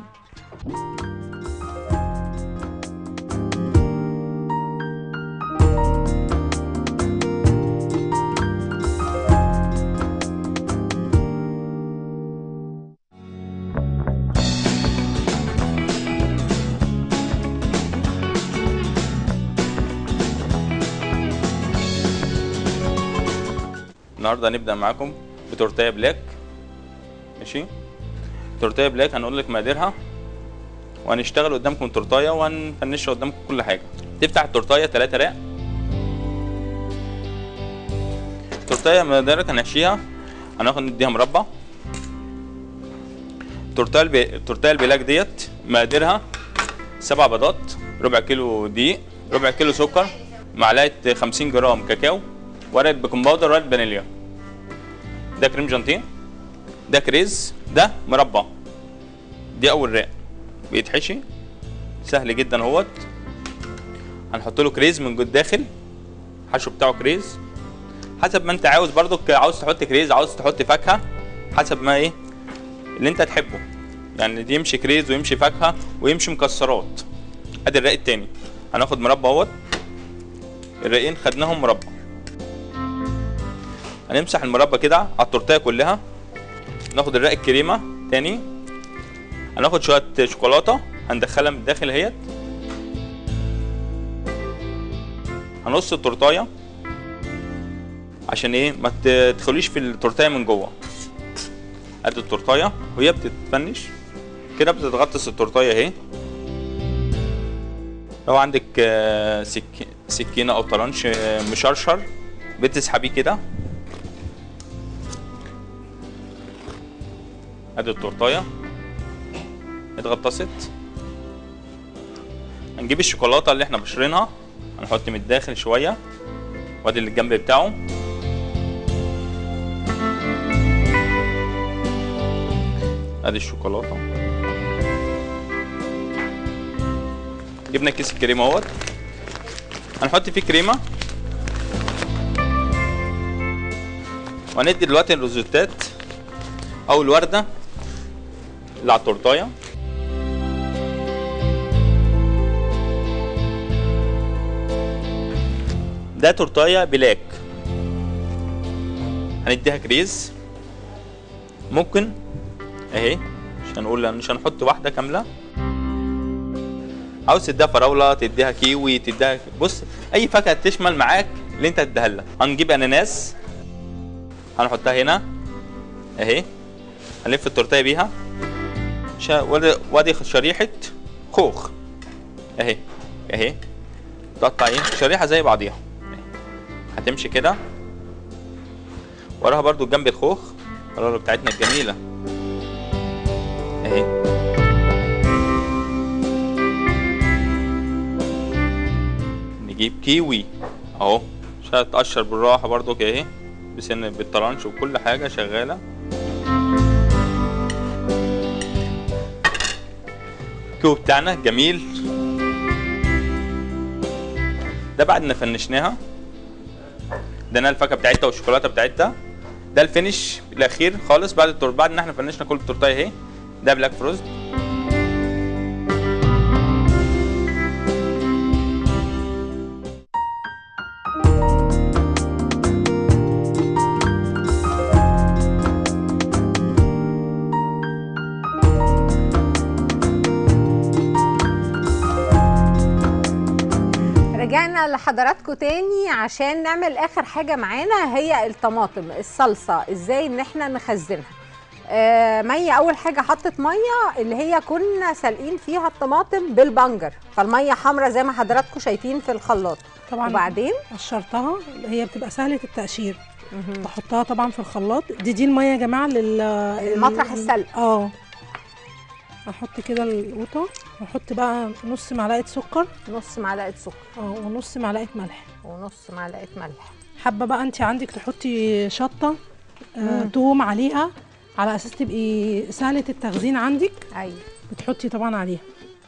النهارده هنبدا معاكم بتورتيه بلاك ماشي تورتيه بلاك هنقول لك مقاديرها وهنشتغل قدامكم تورتايه وهنفنشها قدامكم كل حاجه تفتح التورتايه 3 راق التورتايه مقاديرك هنحشيها هناخد نديها مربع التورتايه البي... التورتايه البلاك ديت مقاديرها سبع بيضات ربع كيلو دقيق ربع كيلو سكر معلقه 50 جرام كاكاو ورقه بيكنج باودر ورقه فانيليا ده كريم جانتيه ده كريز ده مربى دي اول راق بيتحشي سهل جدا اهوت هنحط له كريز من جوه الداخل الحشو بتاعه كريز حسب ما انت عاوز برضك عاوز تحط كريز عاوز تحط فاكهه حسب ما ايه اللي انت تحبه يعني دي يمشي كريز ويمشي فاكهه ويمشي مكسرات ادي الراق التاني هناخد مربى اهوت الراقين خدناهم مربى هنمسح المربى كده على التورتيه كلها ناخد الرق الكريمه تاني هناخد شويه شوكولاته هندخلها من الداخل اهيت هنص التورتايه عشان ايه ما ت- تدخليش في التورتايه من جوه قد التورتايه وهي بتتفنش كده بتتغطس التورتايه اهي لو عندك آه، سك... سكينه او طرنش آه، مشرشر بتسحبيه كده ادي التورتايه اتغطست هنجيب الشوكولاته اللي احنا بشرينها هنحط من الداخل شويه وادي اللي الجنب بتاعه ادي الشوكولاته جبنا كيس الكريمه اهوت هنحط فيه كريمه وهندي دلوقتي الروزيتات او الورده اللي على التورتايه ده تورتايه بلاك هنديها كريز ممكن اهي مش هنقول مش هنحط واحده كامله عاوز تديها فراوله تديها كيوي تديها بص اي فاكهه تشمل معاك اللي انت تديها لها هنجيب اناناس هنحطها هنا اهي هنلف التورتيه بيها شا... وادي- وادي شريحه خوخ اهي اهي تقطع ايه شريحه زي بعضيها أهي. هتمشي كده وراها برضو جنب الخوخ الفراوله بتاعتنا الجميله اهي نجيب كيوي اهو عشان تقشر بالراحه برضو كده اهي بسن بالطرنش وكل حاجه شغاله الكيو بتاعنا جميل ده بعد ما فنشناها ادينا الفاكهه بتاعتها والشوكولاته بتاعتها ده الفينش الاخير خالص بعد التور بعد ان احنا فنشنا كل التورتايه اهي ده بلاك فروست رجعنا لحضراتكم تاني عشان نعمل اخر حاجه معانا هي الطماطم الصلصه ازاي ان احنا نخزنها آه مية اول حاجه حطت ميه اللي هي كنا سالقين فيها الطماطم بالبنجر فالميه حمراء زي ما حضراتكم شايفين في الخلاط طبعا وبعدين قشرتها هي بتبقى سهله التقشير بحطها طبعا في الخلاط دي دي الميه يا جماعه لل مطرح السلق. اه احط كده القوطه واحط بقى نص معلقه سكر نص معلقه سكر اه ونص معلقه ملح ونص معلقه ملح حابه بقى انت عندك تحطي شطه آه مم. توم عليها على اساس تبقي سهله التخزين عندك ايوه بتحطي طبعا عليها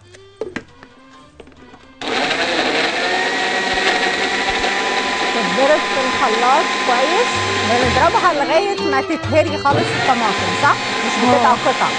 تتضرب في الخلاط كويس بنضربها لغايه ما تتهري خالص الطماطم صح مش آه. بتبقى قطع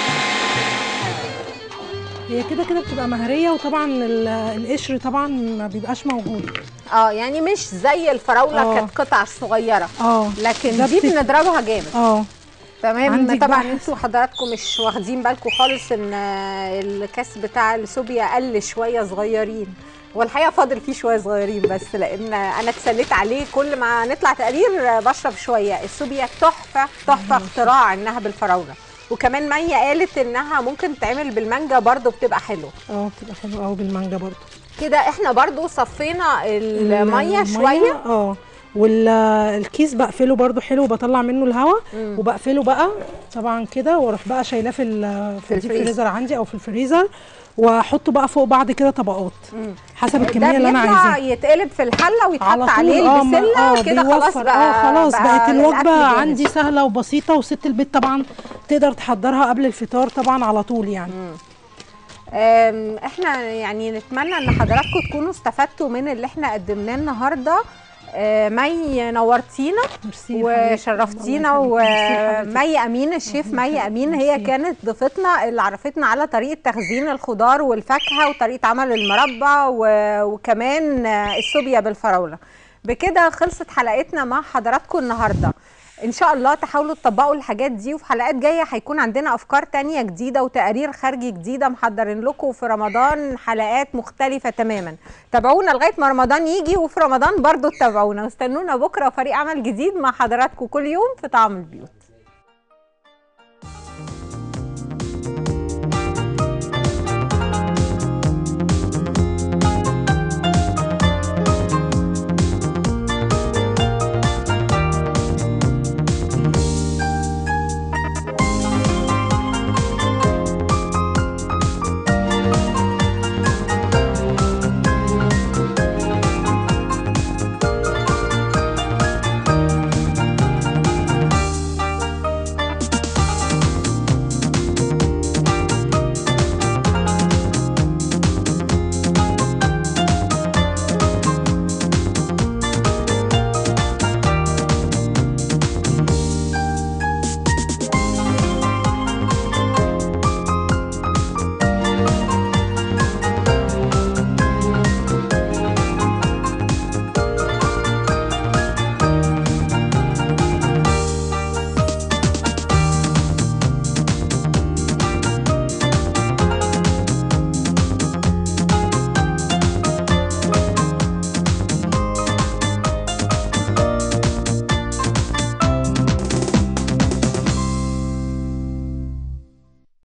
هي كده كده بتبقى مهريه وطبعا ال- القشر طبعا ما بيبقاش موجود اه يعني مش زي الفراوله آه. كانت قطع صغيره اه لكن ده دي بت- بنضربها جامد اه تمام عندك طبعا بقى انتوا حضراتكم مش واخدين بالكم خالص ان الكاس بتاع السوبيا قل شويه صغيرين والحقيقه فاضل فيه شويه صغيرين بس لان انا اتسليت عليه كل ما نطلع تقرير بشرب شويه السوبيا تحفه تحفه اختراع انها بالفراوله وكمان مية قالت انها ممكن تتعمل بالمانجا برضو بتبقى حلوه اه بتبقى حلوه قوي بالمانجا برضو كده احنا برضو صفينا الميه شويه اه والكيس بقفله برضو حلو وبطلع منه الهواء مم. وبقفله بقى طبعا كده واروح بقى شايلاه في ال- في الفريزر. الفريزر عندي او في الفريزر واحطه بقى فوق بعض كده طبقات مم. حسب ده الكميه اللي انا بيطلع عايزاها يتقلب في الحله ويتحط على طول عليه اه ما- البسله اه كده خلاص بيوفر. بقى اه خلاص بقى بقت الأكل الوجبه جاهز. عندي سهله وبسيطه وست البيت طبعا تقدر تحضرها قبل الفطار طبعا على طول يعني أم، احنا يعني نتمنى ان حضراتكم تكونوا استفدتوا من اللي احنا قدمناه النهارده آه، مي نورتينا ميرسي يا حبيبتي. وشرفتينا الله يخليك. ميرسي يا حبيبتي. ومي امين الشيف مي امين هي ميرسي. كانت ضيفتنا اللي عرفتنا على طريقه تخزين الخضار والفاكهه وطريقه عمل المربى و- وكمان آه، السوبيا بالفراوله بكده خلصت حلقتنا مع حضراتكم النهارده ان شاء الله تحاولوا تطبقوا الحاجات دي وفي حلقات جايه هيكون عندنا افكار تانية جديده وتقارير خارجي جديده محضرين لكم في رمضان حلقات مختلفه تماما تابعونا لغايه ما رمضان يجي وفي رمضان برضو تتابعونا واستنونا بكره فريق عمل جديد مع حضراتكم كل يوم في طعم البيوت